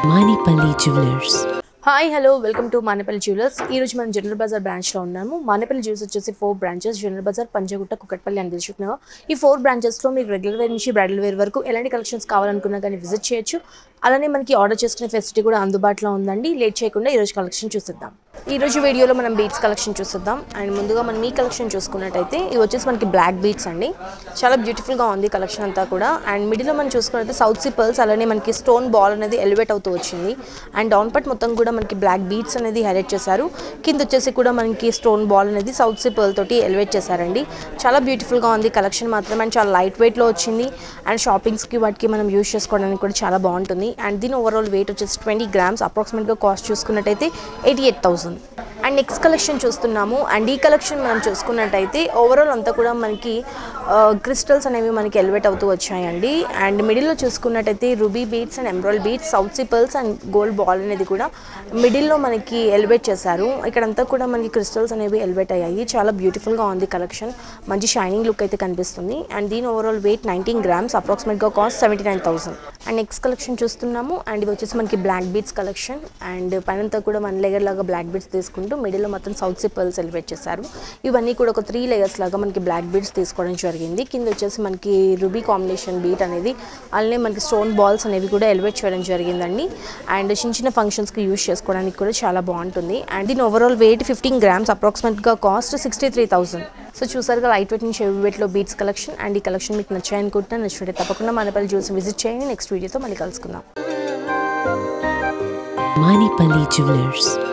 Manipali Jewelers. Hi hello welcome to Manepalli jewellers ఈ రోజు మనం జనరల్ బజార్ బ్రాంచ్లో ఉన్నాము మానేపల్లి జ్యువెలర్స్ వచ్చేసి four branches General Bazaar Panjagutta Kukatpally అని తెలుసుకున్నాము ఈ ఫోర్ బ్రాంచెస్లో మీకు రెగ్యులర్ వేర్ నుంచి బ్రైడల్ వేర్ వరకు ఎలాంటి కలెక్షన్స్ కావాలనుకున్నా కానీ విజిట్ చేయొచ్చు అలానే మనకి ఆర్డర్ చేసుకునే ఫెసిలిటీ కూడా అందుబాటులో ఉందండి లేట్ చేయకుండా ఈరోజు కలెక్షన్ చూసిద్దాం ఈ రోజు వీడియోలో మనం బీట్స్ కలెక్షన్ చూసిద్దాం అండ్ ముందుగా మనం మీ కలెక్షన్ చూసుకున్నట్టయితే ఇవి వచ్చేసి మనకి బ్లాక్ బీట్స్ అండి చాలా బ్యూటిఫుల్గా ఉంది కలెక్షన్ అంతా కూడా అండ్ మిడిల్లో మనం చూసుకున్నట్లయితే సౌత్ సీ పర్ల్స్ అలానే మనకి స్టోన్ బాల్ అనేది ఎలివేట్ అవుతూ వచ్చింది అండ్ డౌన్ పట్ మొత్తం కూడా మనకి బ్లాక్ బీట్స్ అనేది హైలైట్ చేశారు కింద వచ్చేసి కూడా మనకి స్టోన్ బాల్ అనేది సౌత్ సీ పర్ల్ తోటి ఎలివేట్ చేశారండి చాలా బ్యూటిఫుల్గా ఉంది కలెక్షన్ మాత్రం అండ్ చాలా లైట్ వెయిట్లో వచ్చింది అండ్ షాపింగ్స్కి వాటికి మనం యూస్ చేసుకోవడానికి కూడా చాలా బాగుంటుంది అండ్ దీని ఓవరాల్ వెయిట్ వచ్చేసి ట్వంటీ గ్రామ్స్ అప్రాక్సిమేట్గా కాస్ట్ చూసుకున్నట్టయితే eighty eight thousand and next collection చూస్తున్నాము అండ్ ఈ కలెక్షన్ మనం చూసుకున్నట్టయితే ఓవరాల్ అంతా కూడా మనకి క్రిస్టల్స్ అనేవి మనకి ఎలివేట్ అవుతూ వచ్చాయండి అండ్ మిడిల్లో చూసుకున్నట్టయితే ruby beads and emerald beads south sea pearls and gold ball అనేది కూడా మిడిల్లో మనకి ఎలివేట్ చేశారు ఇక్కడంతా కూడా మనకి క్రిస్టల్స్ అనేవి ఎలివేట్ అయ్యాయి చాలా బ్యూటిఫుల్గా ఉంది కలెక్షన్ మంచి షైనింగ్ లుక్ అయితే కనిపిస్తుంది అండ్ దీని ఓవరాల్ వెయిట్ నైన్టీన్ గ్రామ్స్ అప్రాక్సిమేట్గా cost seventy nine thousand and next collection చూస్తున్నాము అండ్ ఇది వచ్చేసి మనకి బ్లాక్ బీట్స్ కలెక్షన్ అండ్ పైనంతా కూడా వన్ లేయర్ లాగా బ్లాక్ బీట్స్ తీసుకుంటూ మిడిల్లో మొత్తం సౌత్ సిప్పల్ సెలబ్రేట్ చేశారు ఇవన్నీ కూడా ఒక త్రీ లేయర్స్ లాగా మనకి బ్లాక్ బీట్స్ తీసుకోవడం జరిగింది కింద వచ్చేసి మనకి రూబీ కాంబినేషన్ బీట్ అనేది అలానే మనకి స్టోన్ బాల్స్ అనేవి కూడా ఎలివేట్ చేయడం జరిగిందండి అండ్ చిన్న చిన్న ఫంక్షన్స్కి యూస్ చేసుకోవడానికి కూడా చాలా బాగుంటుంది అండ్ దీని ఓవరాల్ వెయిట్ ఫిఫ్టీన్ గ్రామ్స్ అప్రాక్సిమేట్గా cost sixty three thousand so చూసారుగా లైట్ వెయిట్ నుంచి హెవీ వెయిట్లో బీట్స్ కలెక్షన్ అండ్ ఈ కలెక్షన్ మీకు నచ్చాయనుకుంటున్నా నచ్చినట్టే తప్పకుండా మనపల్లి జ్యూస్ విజిట్ చేయండి నెక్స్ట్ వీడియోతో మళ్ళీ కలుసుకుందాం Manipali Jewelers.